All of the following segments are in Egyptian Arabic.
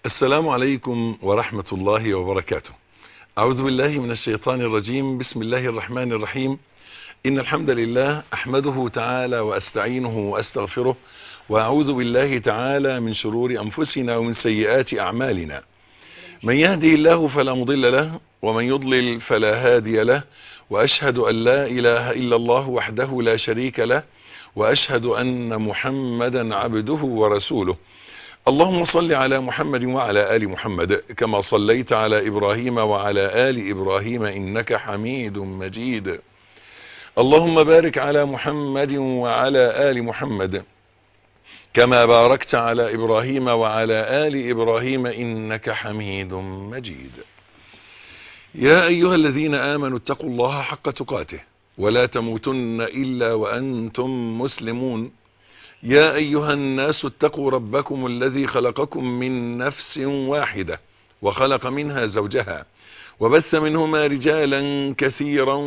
السلام عليكم ورحمة الله وبركاته أعوذ بالله من الشيطان الرجيم بسم الله الرحمن الرحيم إن الحمد لله أحمده تعالى وأستعينه وأستغفره وأعوذ بالله تعالى من شرور أنفسنا ومن سيئات أعمالنا من يهدي الله فلا مضل له ومن يضلل فلا هادي له وأشهد أن لا إله إلا الله وحده لا شريك له وأشهد أن محمدا عبده ورسوله اللهم صل على محمد وعلى آل محمد كما صليت على إبراهيم وعلى آل إبراهيم إنك حميد مجيد اللهم بارك على محمد وعلى آل محمد كما باركت على إبراهيم وعلى آل إبراهيم إنك حميد مجيد يا أيها الذين آمنوا اتقوا الله حق تقاته ولا تموتن إلا وأنتم مسلمون يا أيها الناس اتقوا ربكم الذي خلقكم من نفس واحدة وخلق منها زوجها وبث منهما رجالا كثيرا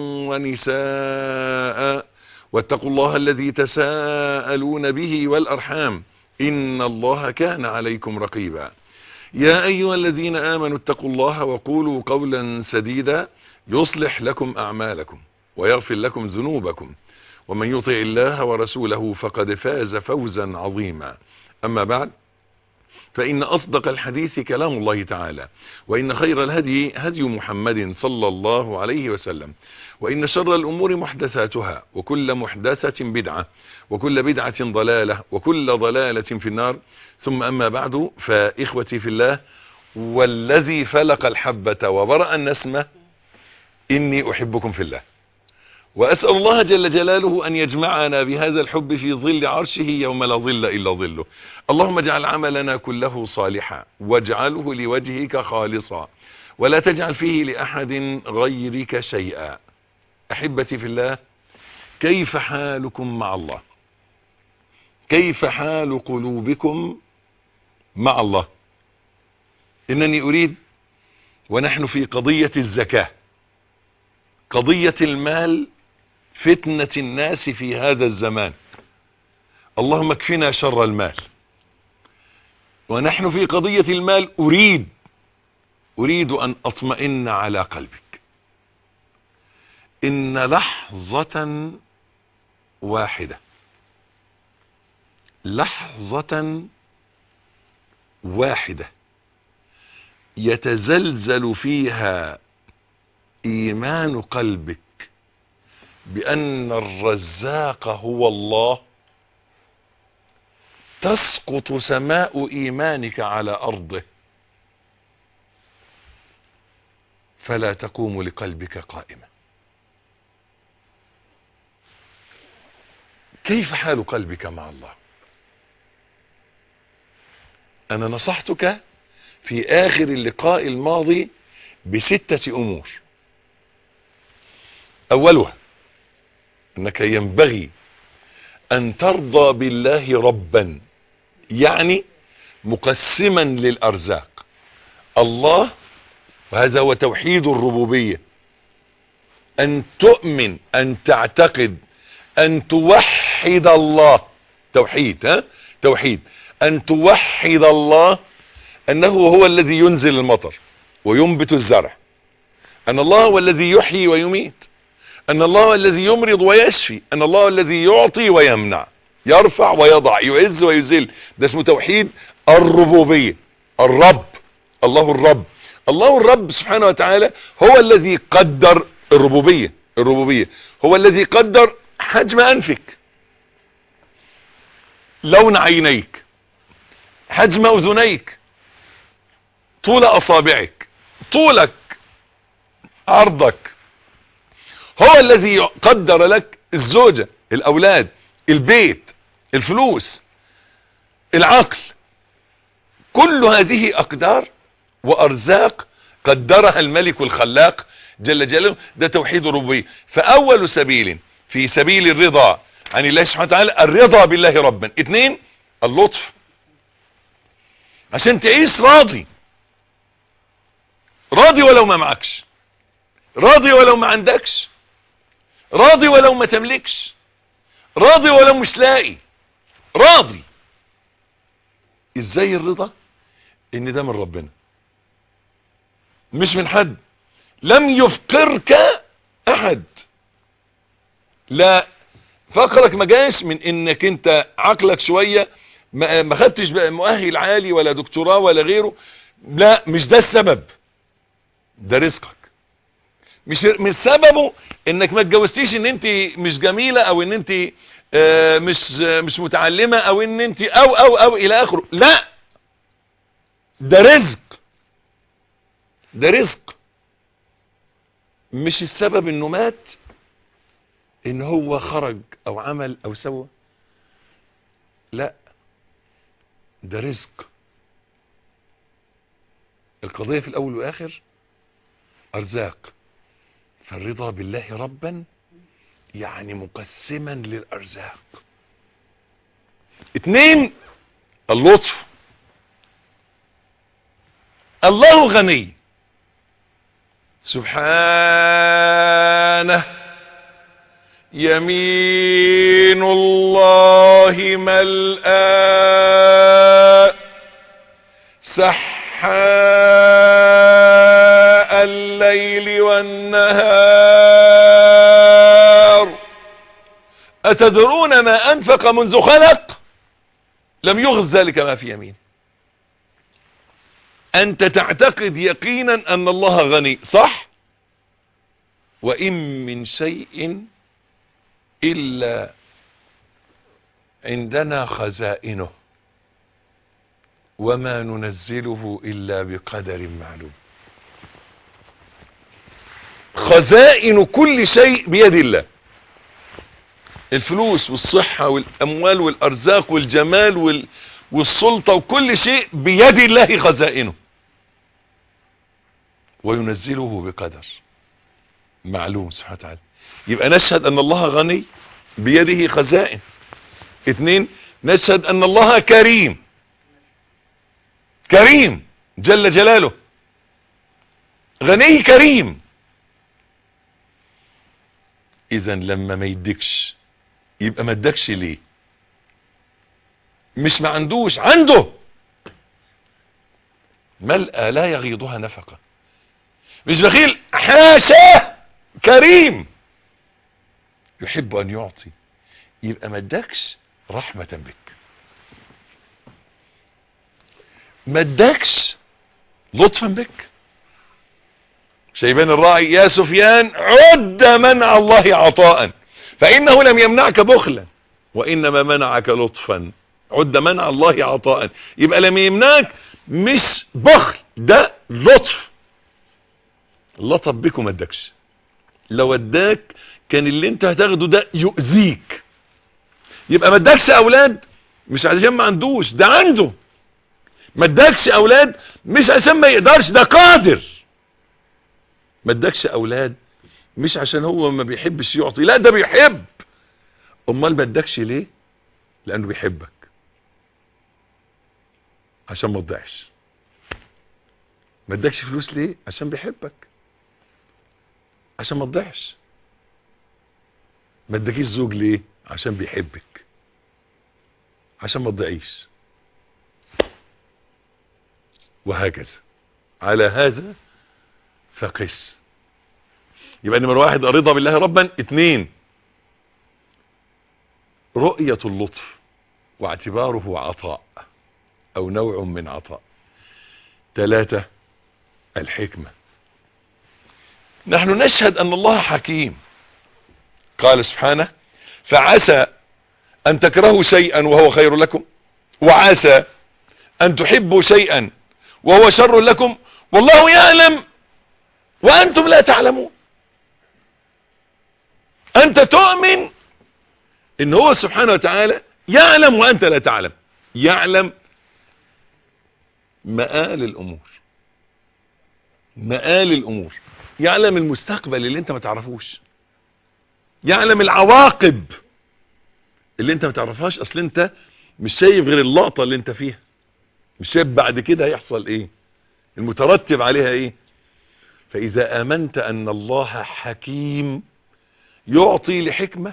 ونساء واتقوا الله الذي تساءلون به والأرحام إن الله كان عليكم رقيبا يا أيها الذين آمنوا اتقوا الله وقولوا قولا سديدا يصلح لكم أعمالكم ويغفر لكم ذنوبكم ومن يطع الله ورسوله فقد فاز فوزا عظيما أما بعد فإن أصدق الحديث كلام الله تعالى وإن خير الهدي هدي محمد صلى الله عليه وسلم وإن شر الأمور محدثاتها وكل محدثة بدعة وكل بدعة ضلالة وكل ضلالة في النار ثم أما بعد فإخوتي في الله والذي فلق الحبة وبرأ النسمة إني أحبكم في الله وأسأل الله جل جلاله أن يجمعنا بهذا الحب في ظل عرشه يوم لا ظل إلا ظله اللهم اجعل عملنا كله صالحا واجعله لوجهك خالصا ولا تجعل فيه لأحد غيرك شيئا أحبتي في الله كيف حالكم مع الله كيف حال قلوبكم مع الله إنني أريد ونحن في قضية الزكاة قضية المال فتنة الناس في هذا الزمان اللهم اكفنا شر المال ونحن في قضية المال أريد أريد أن أطمئن على قلبك إن لحظة واحدة لحظة واحدة يتزلزل فيها إيمان قلبك بأن الرزاق هو الله تسقط سماء إيمانك على أرضه فلا تقوم لقلبك قائمة كيف حال قلبك مع الله أنا نصحتك في آخر اللقاء الماضي بستة أمور أولها أنك ينبغي أن ترضى بالله ربا يعني مقسما للأرزاق الله وهذا هو توحيد الربوبية أن تؤمن أن تعتقد أن توحد الله توحيد ها توحيد أن توحد الله أنه هو الذي ينزل المطر وينبت الزرع أن الله هو الذي يحيي ويميت أن الله الذي يمرض ويشفي أن الله الذي يعطي ويمنع يرفع ويضع يعز ويذل ده اسمه توحيد الربوبية الرب الله الرب الله الرب سبحانه وتعالى هو الذي قدر الربوبية الربوبية هو الذي قدر حجم أنفك لون عينيك حجم أذنيك طول أصابعك طولك عرضك هو الذي قدر لك الزوجة الأولاد البيت الفلوس العقل كل هذه أقدار وأرزاق قدرها الملك الخلاق جل جلاله ده توحيد الربوبية فأول سبيل في سبيل الرضا عن الله سبحانه وتعالى الرضا بالله ربا اثنين اللطف عشان تعيش راضي راضي ولو ما معكش راضي ولو ما عندكش راضي ولو ما تملكش راضي ولو مش لاقي راضي ازاي الرضا ان ده من ربنا مش من حد لم يفقرك احد لا فقرك ما جاش من انك انت عقلك شوية ما ما خدتش بقى مؤهل عالي ولا دكتوراه ولا غيره لا مش ده السبب ده رزقك مش مش سببه انك ما اتجوزتيش ان انت مش جميلة او ان انت آه، مش آه، مش متعلمة او ان انت او او او الى اخره لا ده رزق ده رزق مش السبب انه مات ان هو خرج او عمل او سوى لا ده رزق القضية في الاول واخر ارزاق فالرضا بالله ربا يعني مقسما للارزاق اتنين اللطف الله غني سبحانه يمين الله ملآ سحاء الليل والنهار أتدرون ما أنفق منذ خلق لم يغز ذلك ما في يمين أنت تعتقد يقينا أن الله غني صح وإن من شيء إلا عندنا خزائنه وما ننزله إلا بقدر معلوم خزائن كل شيء بيد الله الفلوس والصحة والأموال والأرزاق والجمال وال... والسلطة وكل شيء بيد الله خزائنه وينزله بقدر معلوم سبحانه وتعالى يبقى نشهد أن الله غني بيده خزائن اثنين نشهد أن الله كريم كريم جل جلاله غني كريم اذا لما ما يدكش يبقى ما ادكش ليه مش ما عندوش عنده ملأ لا يغيضها نفقة مش بخيل حاشا كريم يحب ان يعطي يبقى ما ادكش رحمة بك ما ادكش لطفا بك شيبان الراعي يا سفيان عد منع الله عطاء فإنه لم يمنعك بخلا وإنما منعك لطفا عد منع الله عطاء يبقى لم يمنعك مش بخل ده لطف لطف بك وما ادكش لو اداك كان اللي انت هتاخده ده يؤذيك يبقى ما ادكش اولاد مش عشان ما عندوش ده عنده ما ادكش اولاد مش عشان ما يقدرش ده قادر ما ادكش اولاد مش عشان هو ما بيحبش يعطي لا ده بيحب امال ما ادكش ليه لانه بيحبك عشان ما تضيعش ما ادكش فلوس ليه عشان بيحبك عشان ما تضيعش ما ادكيش زوج ليه عشان بيحبك عشان ما تضيعيش وهكذا على هذا فقس يبقى نمر واحد الرضا بالله ربا اتنين رؤية اللطف واعتباره عطاء او نوع من عطاء ثلاثة الحكمة نحن نشهد ان الله حكيم قال سبحانه فعسى ان تكرهوا شيئا وهو خير لكم وعسى ان تحبوا شيئا وهو شر لكم والله يعلم وانتم لا تعلمون انت تؤمن ان هو سبحانه وتعالى يعلم وانت لا تعلم يعلم مآل الامور مآل الامور يعلم المستقبل اللي انت ما تعرفوش يعلم العواقب اللي انت ما تعرفهاش اصل انت مش شايف غير اللقطة اللي انت فيها مش شايف بعد كده هيحصل ايه المترتب عليها ايه فاذا امنت ان الله حكيم يعطي لحكمة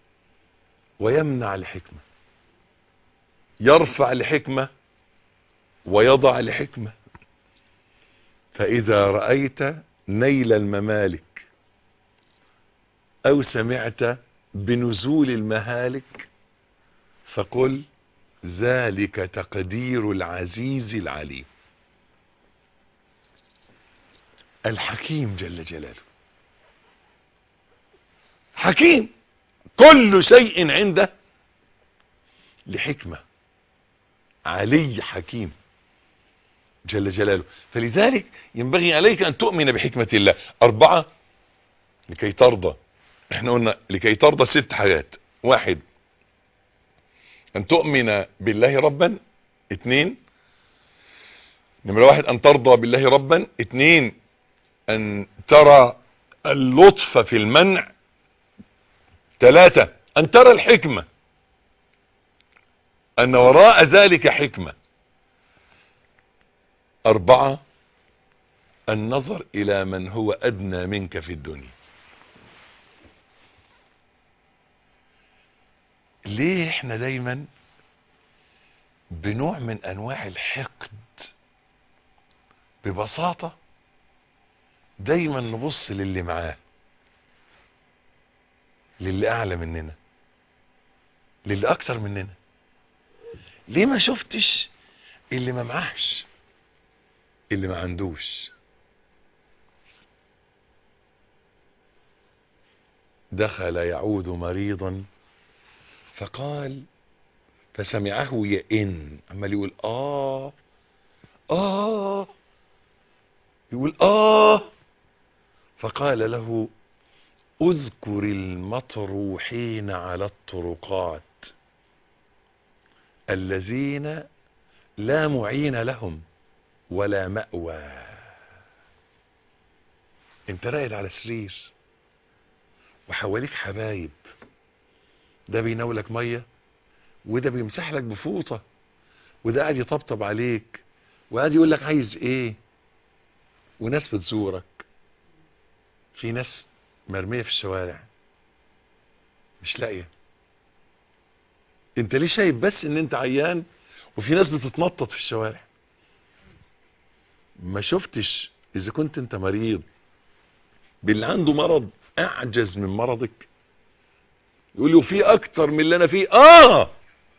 ويمنع لحكمة يرفع لحكمة ويضع لحكمة فإذا رأيت نيل الممالك أو سمعت بنزول المهالك فقل ذلك تقدير العزيز العليم الحكيم جل جلاله حكيم كل شيء عنده لحكمة علي حكيم جل جلاله فلذلك ينبغي عليك أن تؤمن بحكمة الله أربعة لكي ترضى احنا قلنا لكي ترضى ست حاجات واحد أن تؤمن بالله ربا اثنين نمرة واحد أن ترضى بالله ربا اثنين أن ترى اللطف في المنع ثلاثة أن ترى الحكمة أن وراء ذلك حكمة أربعة النظر إلى من هو أدنى منك في الدنيا ليه احنا دايما بنوع من أنواع الحقد ببساطة دايما نبص للي معاه للي أعلى مننا للي أكتر مننا ليه ما شفتش اللي ما معهش اللي ما عندوش دخل يعود مريضا فقال فسمعه يئن عمال يقول اه اه يقول اه فقال له اذكر المطروحين على الطرقات الذين لا معين لهم ولا مأوى انت راقد على سرير وحواليك حبايب ده بيناولك ميه وده بيمسح لك بفوطه وده قاعد يطبطب عليك وقاعد يقول لك عايز ايه وناس بتزورك في ناس مرميه في الشوارع مش لاقيه انت ليه شايف بس ان انت عيان وفي ناس بتتنطط في الشوارع ما شفتش اذا كنت انت مريض باللي عنده مرض اعجز من مرضك يقول له في اكتر من اللي انا فيه اه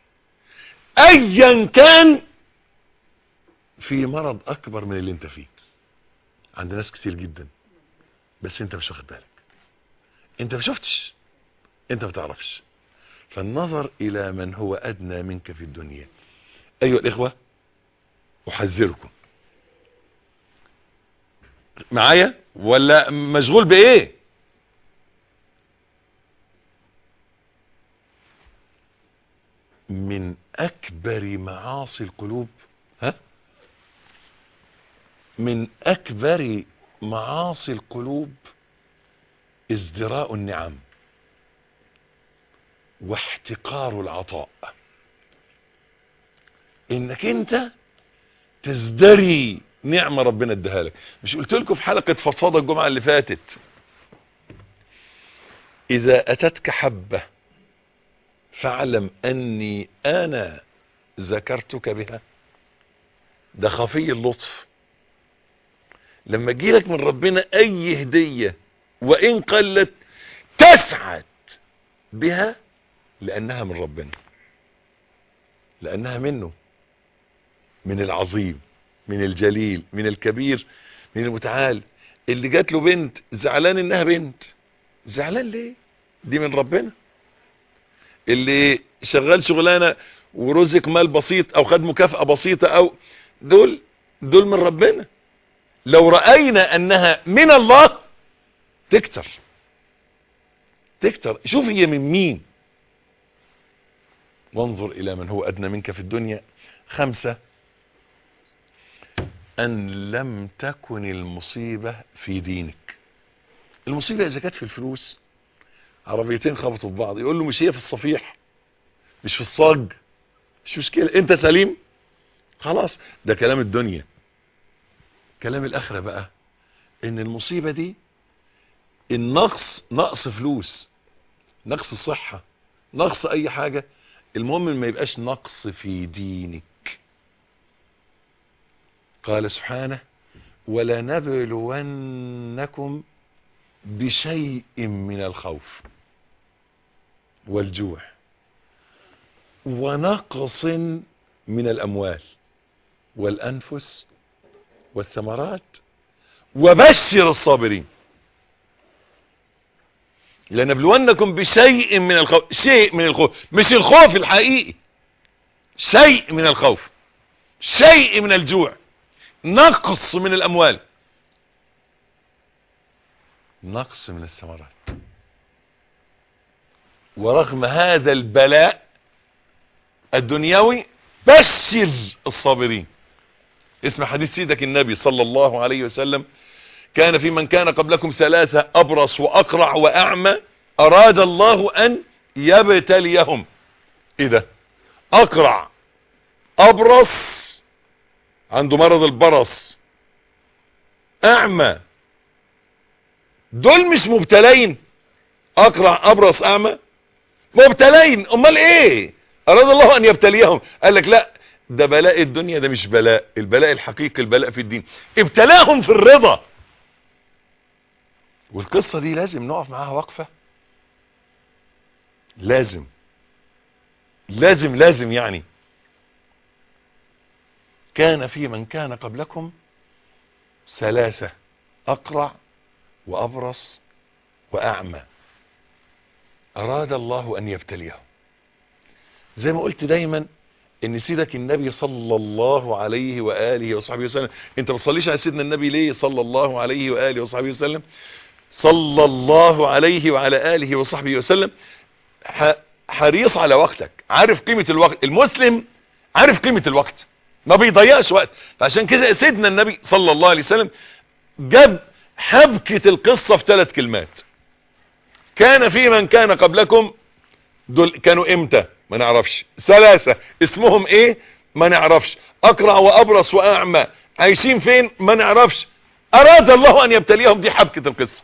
ايا كان في مرض اكبر من اللي انت فيه عند ناس كتير جدا بس انت مش واخد بالك انت ما شفتش انت ما تعرفش فالنظر الى من هو ادنى منك في الدنيا ايها الاخوة احذركم معايا ولا مشغول بايه من اكبر معاصي القلوب ها من اكبر معاصي القلوب ازدراء النعم واحتقار العطاء انك انت تزدري نعمة ربنا اداها لك مش قلت لكم في حلقة فضفاضة الجمعة اللي فاتت اذا اتتك حبة فاعلم اني انا ذكرتك بها ده خفي اللطف لما تجيلك من ربنا اي هدية وان قلت تسعد بها لانها من ربنا لانها منه من العظيم من الجليل من الكبير من المتعال اللي جات له بنت زعلان انها بنت زعلان ليه دي من ربنا اللي شغال شغلانه ورزق مال بسيط او خد مكافأة بسيطة او دول دول من ربنا لو رأينا انها من الله تكتر تكتر شوف هي من مين وانظر الى من هو ادنى منك في الدنيا خمسة ان لم تكن المصيبة في دينك المصيبة اذا كانت في الفلوس عربيتين خبطوا في بعض يقول له مش هي في الصفيح مش في الصاج مش مشكلة انت سليم خلاص ده كلام الدنيا كلام الاخرة بقى ان المصيبة دي النقص نقص فلوس نقص صحة نقص اي حاجة المهم ما يبقاش نقص في دينك قال سبحانه ولنبلونكم بشيء من الخوف والجوع ونقص من الأموال والأنفس والثمرات وبشر الصابرين لنبلونكم بشيء من الخوف شيء من الخوف مش الخوف الحقيقي شيء من الخوف شيء من الجوع نقص من الأموال نقص من الثمرات ورغم هذا البلاء الدنيوي بشر الصابرين اسم حديث سيدك النبي صلى الله عليه وسلم كان في من كان قبلكم ثلاثة أبرص وأقرع وأعمى أراد الله أن يبتليهم إيه ده أقرع أبرص عنده مرض البرص أعمى دول مش مبتلين أقرع أبرص أعمى مبتلين أمال إيه أراد الله أن يبتليهم قال لك لا ده بلاء الدنيا ده مش بلاء البلاء الحقيقي البلاء في الدين ابتلاهم في الرضا والقصة دي لازم نقف معاها وقفة لازم لازم لازم يعني كان في من كان قبلكم ثلاثة أقرع وأبرص وأعمى أراد الله أن يبتليهم زي ما قلت دايما ان سيدك النبي صلى الله عليه وآله وصحبه وسلم انت ما تصليش على سيدنا النبي ليه صلى الله عليه وآله وصحبه وسلم صلى الله عليه وعلى آله وصحبه وسلم حريص على وقتك عارف قيمة الوقت المسلم عارف قيمة الوقت ما بيضيعش وقت فعشان كده سيدنا النبي صلى الله عليه وسلم جاب حبكة القصة في ثلاث كلمات كان في من كان قبلكم دول كانوا امتى ما نعرفش ثلاثة اسمهم ايه ما نعرفش اقرع وابرص واعمى عايشين فين ما نعرفش اراد الله ان يبتليهم دي حبكة القصة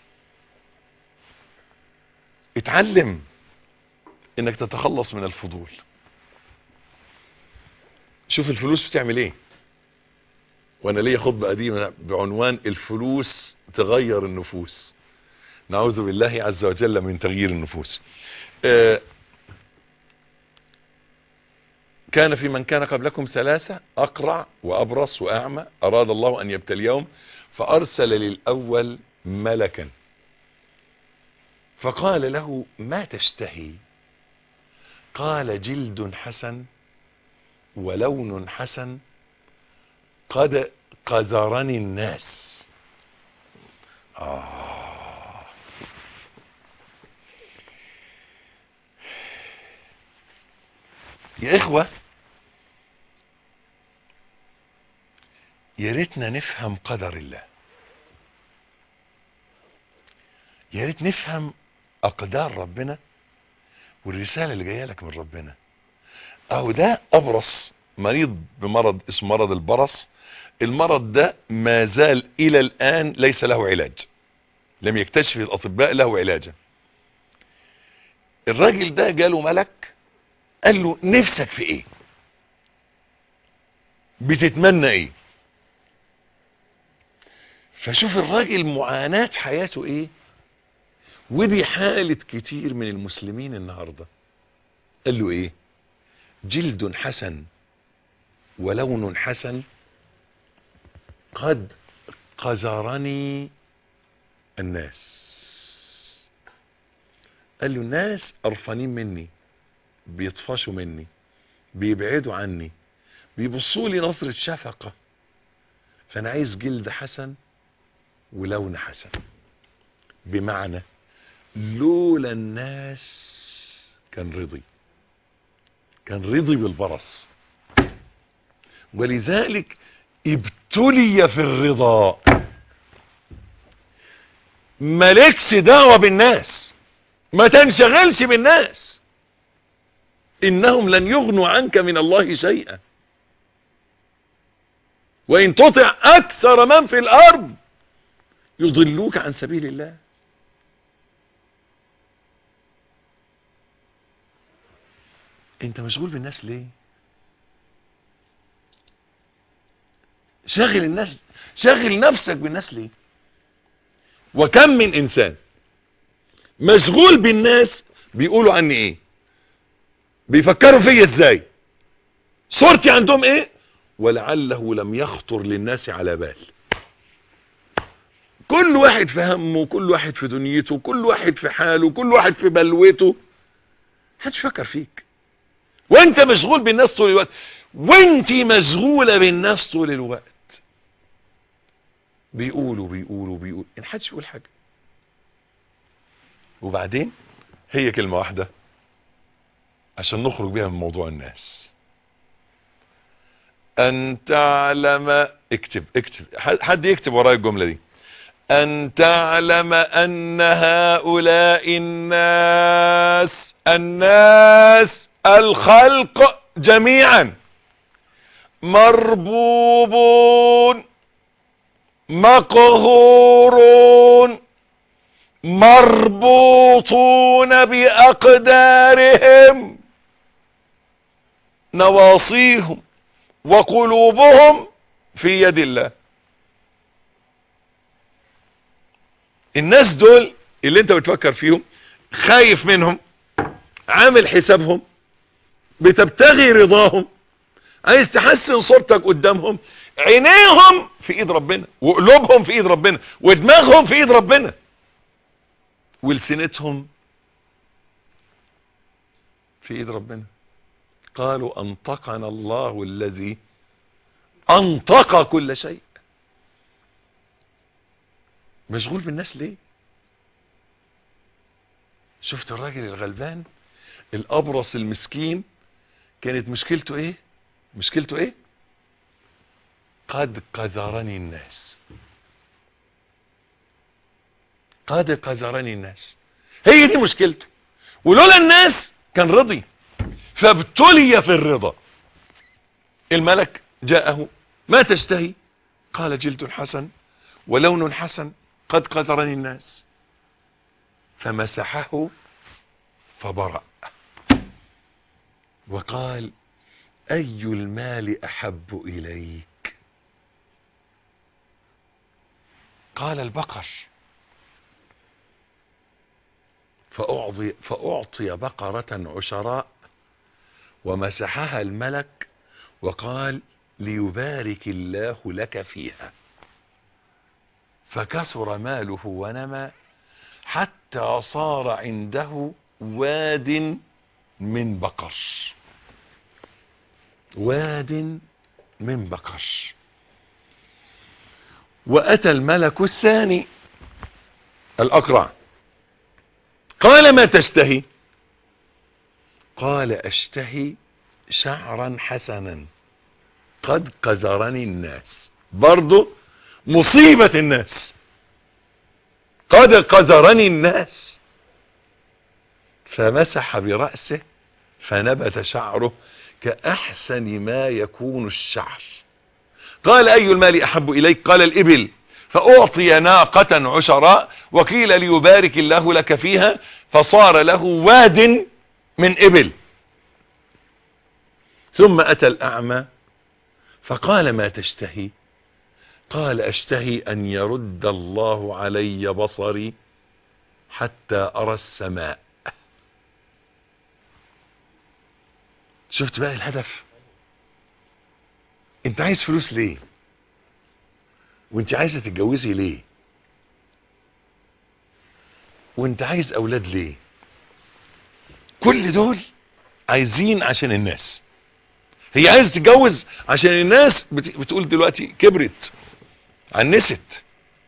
اتعلم انك تتخلص من الفضول شوف الفلوس بتعمل ايه وانا ليا خطبة قديمة بعنوان الفلوس تغير النفوس نعوذ بالله عز وجل من تغيير النفوس آه كان في من كان قبلكم ثلاثة أقرع وأبرص وأعمى أراد الله أن يبتليهم فأرسل للأول ملكا فقال له ما تشتهي قال جلد حسن ولون حسن قد قذرني الناس آه يا إخوة يا ريتنا نفهم قدر الله يا ريت نفهم أقدار ربنا والرسالة اللي جاية لك من ربنا أهو ده أبرص مريض بمرض اسمه مرض البرص المرض ده ما زال إلى الآن ليس له علاج لم يكتشف الأطباء له علاجا الراجل ده جاله ملك قال له نفسك في ايه بتتمنى ايه فشوف الراجل معاناة حياته ايه ودي حالة كتير من المسلمين النهاردة قال له ايه جلد حسن ولون حسن قد قذرني الناس قال له الناس قرفانين مني بيطفشوا مني بيبعدوا عني بيبصوا لي نظرة شفقة فانا عايز جلد حسن ولون حسن بمعنى لولا الناس كان رضي كان رضي بالبرص ولذلك ابتلي في الرضا مالكش دعوة بالناس ما تنشغلش بالناس انهم لن يغنوا عنك من الله شيئا وان تطع اكثر من في الارض يضلوك عن سبيل الله انت مشغول بالناس ليه شاغل الناس شاغل نفسك بالناس ليه وكم من انسان مشغول بالناس بيقولوا عني ايه بيفكروا فيا ازاي صورتي عندهم ايه ولعله لم يخطر للناس على بال كل واحد في همه كل واحد في دنيته كل واحد في حاله كل واحد في بلوته محدش فكر فيك وانت مشغول بالناس طول الوقت وانت مشغولة بالناس طول الوقت بيقولوا بيقولوا بيقولوا ان حدش يقول حاجة وبعدين هي كلمة واحدة عشان نخرج بيها من موضوع الناس ان تعلم اكتب اكتب حد يكتب ورايا الجملة دي ان تعلم ان هؤلاء الناس الناس الخلق جميعا مربوبون مقهورون مربوطون بأقدارهم نواصيهم وقلوبهم في يد الله الناس دول اللي انت بتفكر فيهم خايف منهم عامل حسابهم بتبتغي رضاهم عايز تحسن صورتك قدامهم عينيهم في ايد ربنا وقلوبهم في ايد ربنا ودماغهم في ايد ربنا ولسنتهم في ايد ربنا قالوا انطقنا الله الذي انطق كل شيء مشغول بالناس ليه شفت الراجل الغلبان الابرص المسكين كانت مشكلته ايه مشكلته ايه قد قذرني الناس قد قذرني الناس هي دي مشكلته ولولا الناس كان رضي فابتلي في الرضا الملك جاءه ما تشتهي قال جلد حسن ولون حسن قد قذرني الناس فمسحه فبرأ وقال أي المال أحب إليك قال البقر فأعطي, فأعطي بقرة عشراء ومسحها الملك وقال ليبارك الله لك فيها فكثر ماله ونمى حتى صار عنده واد من بقر واد من بقر وأتى الملك الثاني الأقرع قال ما تشتهي قال أشتهي شعرا حسنا قد قذرني الناس برضو مصيبة الناس قد قذرني الناس فمسح برأسه فنبت شعره كأحسن ما يكون الشعر قال أي المال أحب إليك قال الإبل فأعطي ناقة عشراء وقيل ليبارك الله لك فيها فصار له واد من إبل ثم أتى الأعمى فقال ما تشتهي قال أشتهي أن يرد الله علي بصري حتى أرى السماء شفت بقى الهدف انت عايز فلوس ليه وانت عايزة تتجوزي ليه وانت عايز اولاد ليه كل دول عايزين عشان الناس هي عايزة تتجوز عشان الناس بتقول دلوقتي كبرت عنست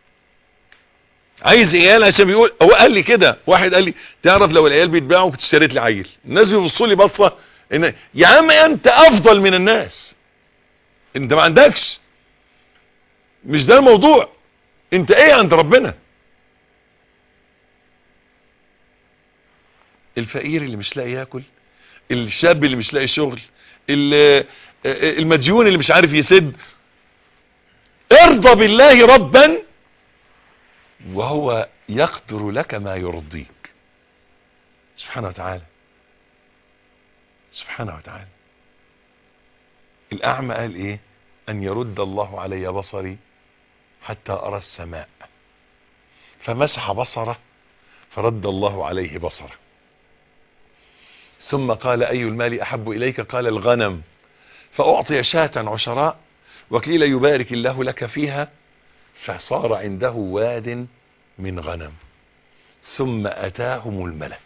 عايز عيال عشان بيقول هو قال لي كده واحد قال لي تعرف لو العيال بيتباعوا كنت اشتريت لي عيل الناس بيبصوا لي بصه ان يا عم انت افضل من الناس انت ما عندكش مش ده الموضوع انت ايه عند ربنا الفقير اللي مش لاقي ياكل الشاب اللي مش لاقي شغل المديون اللي مش عارف يسد ارضى بالله ربا وهو يقدر لك ما يرضيك سبحانه وتعالى سبحانه وتعالى الأعمى قال إيه أن يرد الله علي بصري حتى أرى السماء فمسح بصره فرد الله عليه بصره ثم قال أي المال أحب إليك قال الغنم فأعطي شاة عشراء وقيل يبارك الله لك فيها فصار عنده واد من غنم ثم أتاهم الملك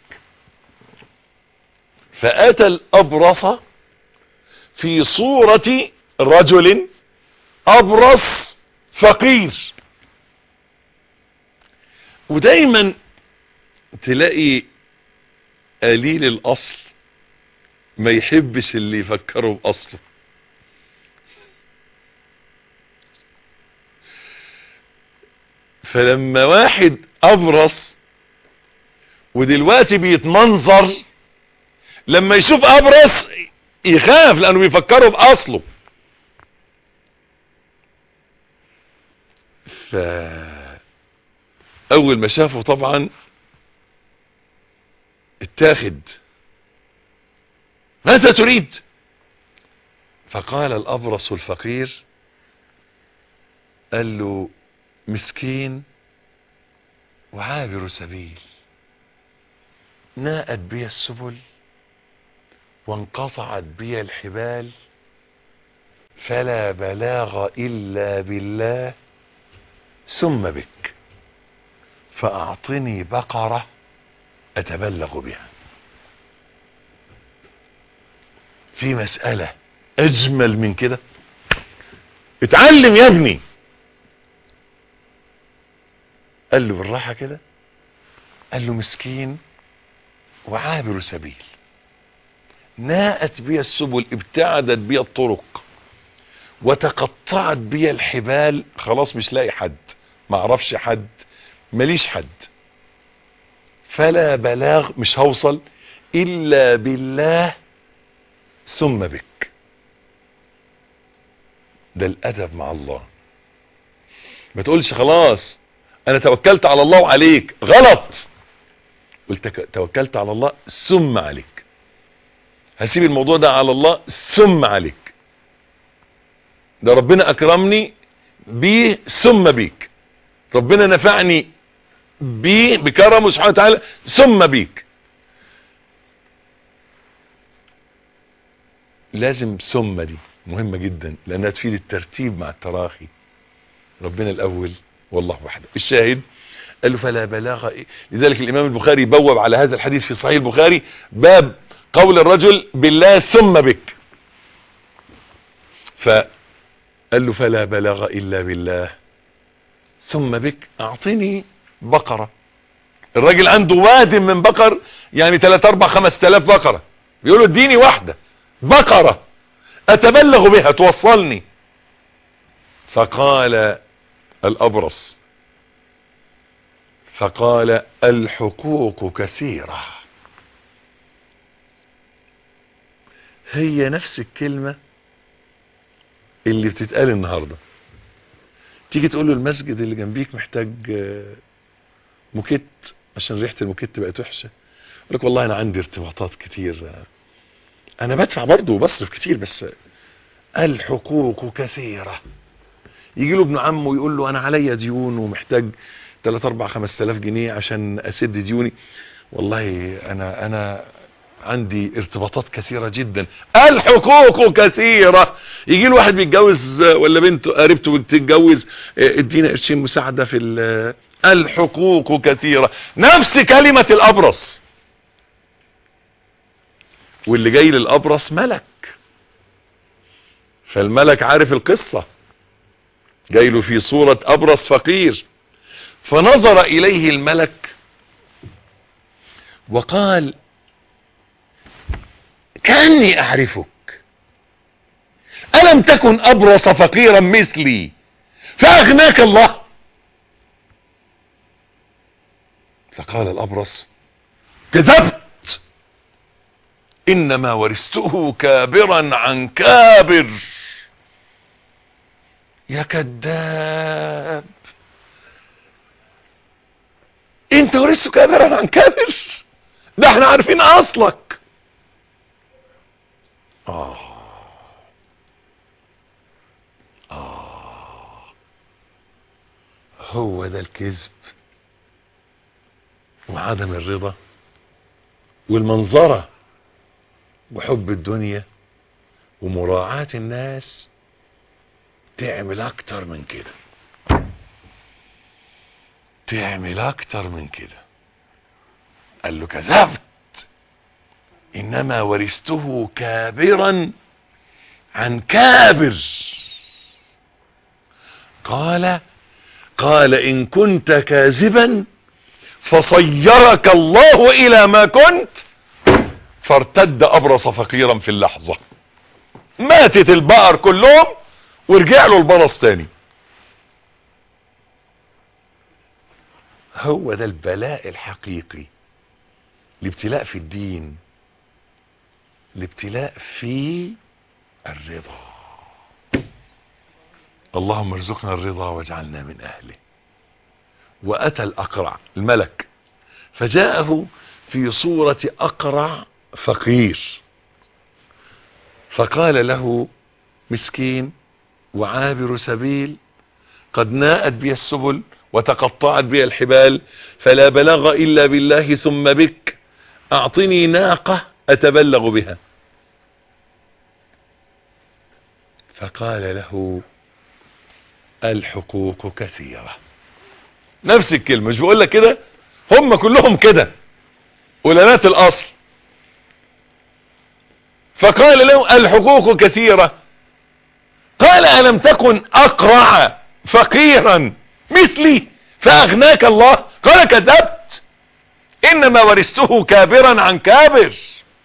فأتى الأبرص في صورة رجل أبرص فقير ودايما تلاقي قليل الأصل ما يحبش اللي يفكره بأصله فلما واحد أبرص ودلوقتي بيتمنظر لما يشوف أبرص يخاف لأنه بيفكره بأصله ف أول ما شافه طبعا اتاخد ماذا تريد فقال الأبرص الفقير قال له مسكين وعابر سبيل ناءت بي السبل وانقطعت بي الحبال فلا بلاغ إلا بالله ثم بك فأعطني بقرة أتبلغ بها في مسألة أجمل من كده اتعلم يا ابني قال له بالراحة كده قال له مسكين وعابر سبيل ناءت بي السبل ابتعدت بي الطرق وتقطعت بي الحبال خلاص مش لاقي حد ما اعرفش حد ماليش حد فلا بلاغ مش هوصل الا بالله ثم بك ده الادب مع الله ما تقولش خلاص انا توكلت على الله وعليك غلط قلت توكلت على الله ثم عليك هسيب الموضوع ده على الله ثم عليك ده ربنا اكرمني بيه ثم بيك ربنا نفعني بيه بكرمه سبحانه وتعالى ثم بيك لازم ثم دي مهمة جدا لانها تفيد الترتيب مع التراخي ربنا الاول والله وحده الشاهد قال له فلا بلاغ لذلك الامام البخاري بوب على هذا الحديث في صحيح البخاري باب قول الرجل بالله ثم بك فقال له فلا بلاغ الا بالله ثم بك اعطني بقرة الراجل عنده واد من بقر يعني 3 4 5000 بقرة بيقول له اديني واحدة بقرة اتبلغ بها توصلني فقال الابرص فقال الحقوق كثيرة هي نفس الكلمة اللي بتتقال النهاردة تيجي تقول له المسجد اللي جنبيك محتاج موكيت عشان ريحة الموكيت بقت وحشة يقول لك والله انا عندي ارتباطات كتير انا بدفع برضه وبصرف كتير بس الحقوق كثيرة يجي له ابن عمه يقول له انا عليا ديون ومحتاج 3 4 5000 جنيه عشان اسد ديوني والله انا انا عندي ارتباطات كثيرة جدا الحقوق كثيرة يجي له واحد بيتجوز ولا بنته قريبته بتتجوز ادينا قرشين مساعدة في الحقوق كثيرة نفس كلمة الابرص واللي جاي للابرص ملك فالملك عارف القصة جاي له في صورة ابرص فقير فنظر اليه الملك وقال كأني اعرفك الم تكن ابرص فقيرا مثلي فاغناك الله فقال الابرص كذبت انما ورثته كابرا عن كابر يا كذاب انت ورثته كابرا عن كابر ده احنا عارفين اصلك آه هو ده الكذب وعدم الرضا والمنظرة وحب الدنيا ومراعاة الناس تعمل اكتر من كده تعمل اكتر من كده قال له كذبت انما ورثته كابرا عن كابر قال قال ان كنت كاذبا فصيرك الله الى ما كنت فارتد ابرص فقيرا في اللحظة ماتت البقر كلهم ورجع له البرص تاني هو ده البلاء الحقيقي الابتلاء في الدين الابتلاء في الرضا اللهم ارزقنا الرضا واجعلنا من اهله واتى الاقرع الملك فجاءه في صورة اقرع فقير فقال له مسكين وعابر سبيل قد ناءت بي السبل وتقطعت بي الحبال فلا بلغ الا بالله ثم بك اعطني ناقة اتبلغ بها فقال له الحقوق كثيرة نفس الكلمة مش بقول لك كده هم كلهم كده ولنات الاصل فقال له الحقوق كثيرة قال ألم تكن أقرع فقيرا مثلي فأغناك الله قال كذبت إنما ورثته كابرا عن كابر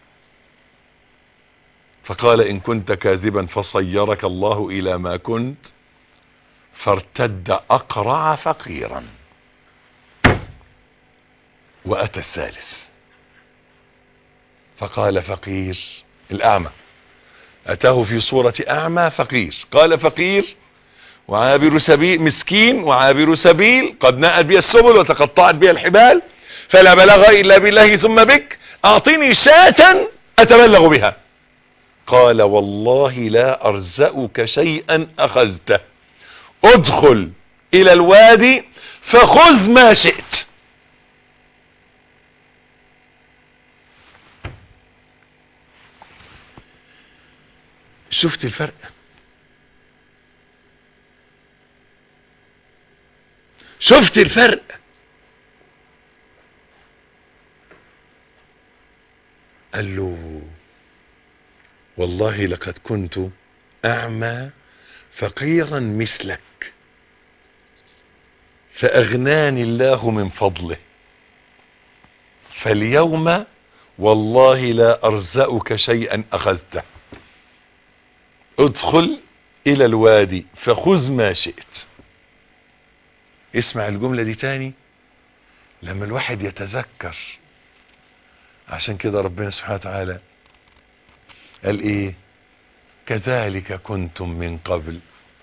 فقال إن كنت كاذبا فصيرك الله إلى ما كنت فارتد أقرع فقيرا وأتى الثالث فقال فقير الأعمى أتاه في صورة أعمى فقير قال فقير وعابر سبيل مسكين وعابر سبيل قد نأت بي السبل وتقطعت بي الحبال فلا بلغ إلا بالله ثم بك أعطني شاة أتبلغ بها قال والله لا أرزأك شيئا أخذته ادخل إلى الوادي فخذ ما شئت شفت الفرق شفت الفرق قال له والله لقد كنت اعمى فقيرا مثلك فاغناني الله من فضله فاليوم والله لا ارزأك شيئا اخذته ادخل الى الوادي فخذ ما شئت اسمع الجملة دي تاني لما الواحد يتذكر عشان كده ربنا سبحانه وتعالى قال ايه كذلك كنتم من قبل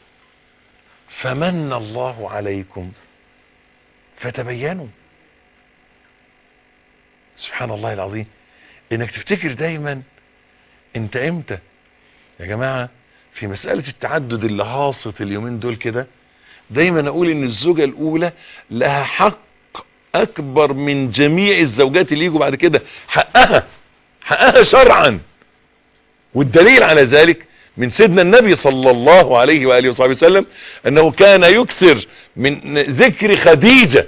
فمن الله عليكم فتبينوا سبحان الله العظيم انك تفتكر دايما انت امتى يا جماعة في مسألة التعدد اللي هاصت اليومين دول كده دايما اقول ان الزوجة الاولى لها حق اكبر من جميع الزوجات اللي يجوا بعد كده حقها حقها شرعا والدليل على ذلك من سيدنا النبي صلى الله عليه وآله وصحبه وسلم انه كان يكثر من ذكر خديجة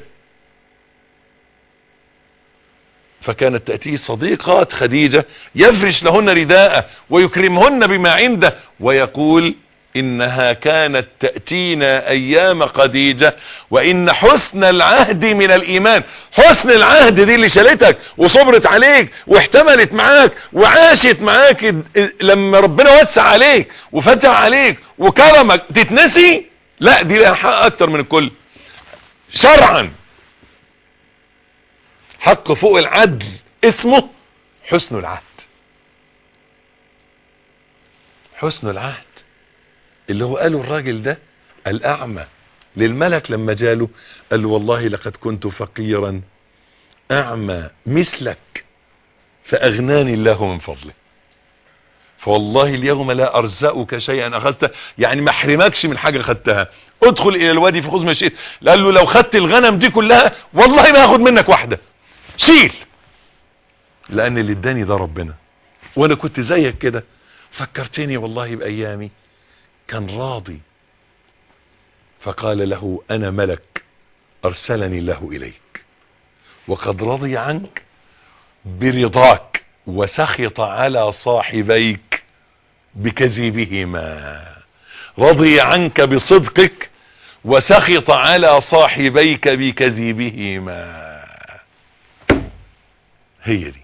فكانت تأتيه صديقات خديجة يفرش لهن رداءه ويكرمهن بما عنده ويقول انها كانت تأتينا ايام خديجة وان حسن العهد من الايمان حسن العهد دي اللي شالتك وصبرت عليك واحتملت معاك وعاشت معاك لما ربنا وسع عليك وفتح عليك وكرمك تتنسي لا دي لها حق اكتر من الكل شرعا حق فوق العدل اسمه حسن العهد حسن العهد اللي هو قاله الراجل ده الأعمى للملك لما جاله قال له والله لقد كنت فقيرا أعمى مثلك فأغناني الله من فضله فوالله اليوم لا ارزقك شيئا اخذته يعني ما احرمكش من حاجه خدتها ادخل الى الوادي فخذ ما شئت قال له لو خدت الغنم دي كلها والله ما هاخد منك واحده شيل لان اللي اداني ده ربنا وانا كنت زيك كده فكرتني والله بايامي كان راضي فقال له انا ملك ارسلني الله اليك وقد رضي عنك برضاك وسخط على صاحبيك بكذبهما رضي عنك بصدقك وسخط على صاحبيك بكذبهما هي دي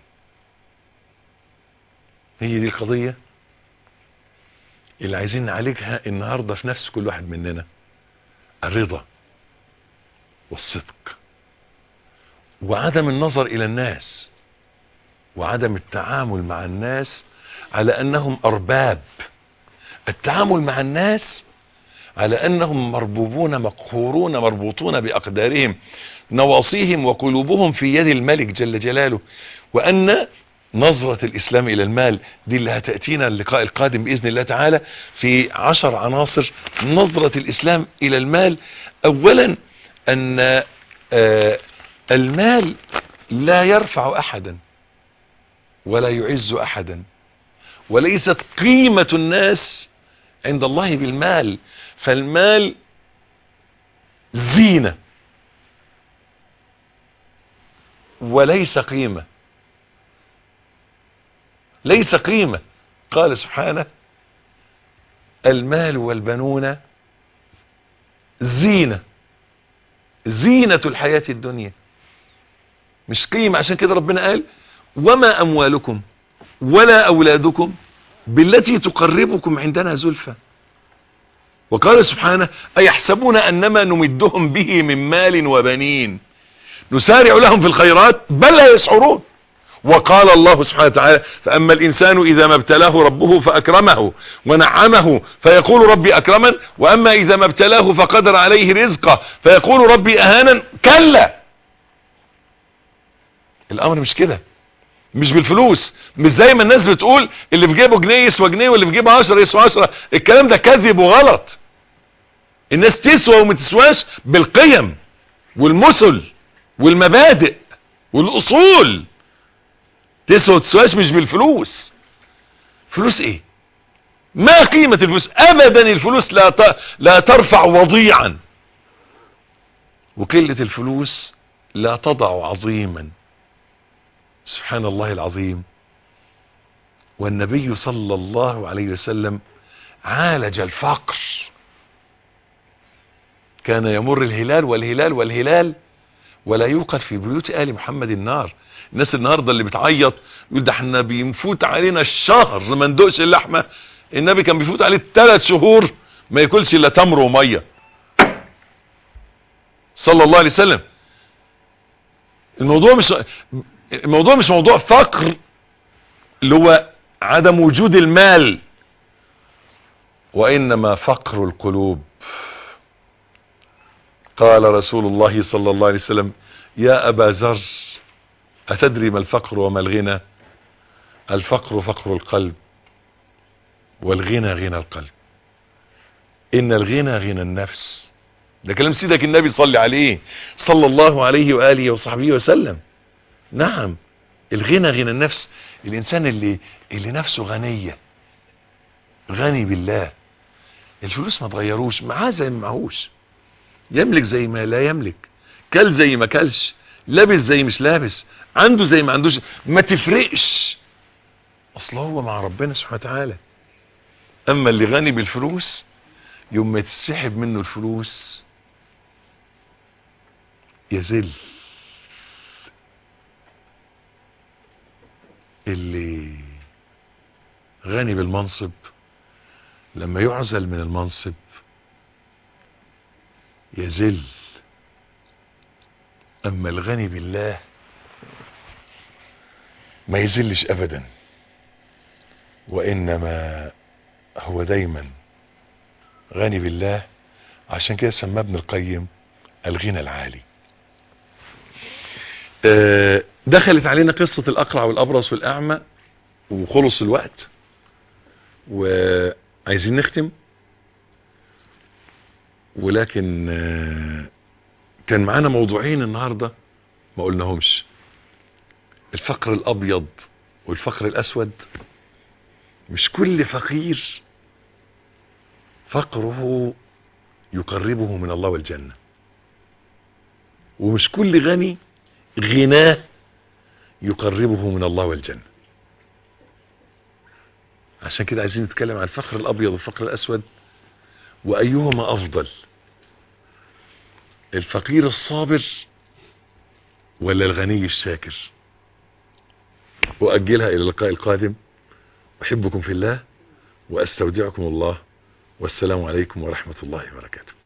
هي دي القضية اللي عايزين نعالجها النهاردة في نفس كل واحد مننا الرضا والصدق وعدم النظر الى الناس وعدم التعامل مع الناس على انهم ارباب التعامل مع الناس على انهم مربوبون مقهورون مربوطون باقدارهم نواصيهم وقلوبهم في يد الملك جل جلاله وان نظرة الاسلام الى المال دي اللي هتأتينا اللقاء القادم باذن الله تعالى في عشر عناصر نظرة الاسلام الى المال اولا ان آه المال لا يرفع احدا ولا يعز احدا وليست قيمة الناس عند الله بالمال فالمال زينة وليس قيمة ليس قيمة قال سبحانه المال والبنون زينة زينة الحياة الدنيا مش قيمة عشان كده ربنا قال وما أموالكم ولا أولادكم بالتي تقربكم عندنا زلفى وقال سبحانه أيحسبون أنما نمدهم به من مال وبنين نسارع لهم في الخيرات بل لا يشعرون وقال الله سبحانه وتعالى فأما الإنسان إذا ما ابتلاه ربه فأكرمه ونعمه فيقول ربي أكرمن وأما إذا ما ابتلاه فقدر عليه رزقه فيقول ربي أهانا كلا الأمر مش كده مش بالفلوس مش زي ما الناس بتقول اللي في جيبه جنيه يسوى جنيه واللي في جيبه 10 يسوى 10 الكلام ده كذب وغلط الناس تسوى وما تسواش بالقيم والمثل والمبادئ والاصول تسوى وتسواش مش بالفلوس فلوس ايه ما قيمة الفلوس ابدا الفلوس لا ت... لا ترفع وضيعا وقلة الفلوس لا تضع عظيما سبحان الله العظيم والنبي صلى الله عليه وسلم عالج الفقر كان يمر الهلال والهلال والهلال ولا يوقد في بيوت آل محمد النار الناس النهاردة اللي بتعيط يقول ده احنا بيفوت علينا الشهر ما ندوقش اللحمة النبي كان بيفوت عليه ثلاث شهور ما ياكلش الا تمر وميه صلى الله عليه وسلم الموضوع مش الموضوع مش موضوع فقر اللي هو عدم وجود المال وانما فقر القلوب قال رسول الله صلى الله عليه وسلم يا ابا ذر اتدري ما الفقر وما الغنى الفقر فقر القلب والغنى غنى القلب ان الغنى غنى النفس ده كلام سيدك النبي صلى عليه صلى الله عليه وآله وصحبه وسلم نعم الغنى غنى النفس الانسان اللي اللي نفسه غنية غني بالله الفلوس ما تغيروش معاه زي ما معهوش يملك زي ما لا يملك كل زي ما كلش لابس زي مش لابس عنده زي ما عندوش ما تفرقش اصل هو مع ربنا سبحانه وتعالى اما اللي غني بالفلوس يوم ما تسحب منه الفلوس يذل اللي غني بالمنصب لما يعزل من المنصب يذل اما الغني بالله ما يذلش ابدا وانما هو دايما غني بالله عشان كده سماه ابن القيم الغنى العالي دخلت علينا قصة الأقرع والأبرص والأعمى وخلص الوقت وعايزين نختم ولكن كان معانا موضوعين النهاردة ما قلناهمش الفقر الابيض والفقر الاسود مش كل فقير فقره يقربه من الله والجنة ومش كل غني غناه يقربه من الله والجنة عشان كده عايزين نتكلم عن الفقر الابيض والفقر الاسود وايهما افضل الفقير الصابر ولا الغني الشاكر واجلها الى اللقاء القادم احبكم في الله واستودعكم الله والسلام عليكم ورحمة الله وبركاته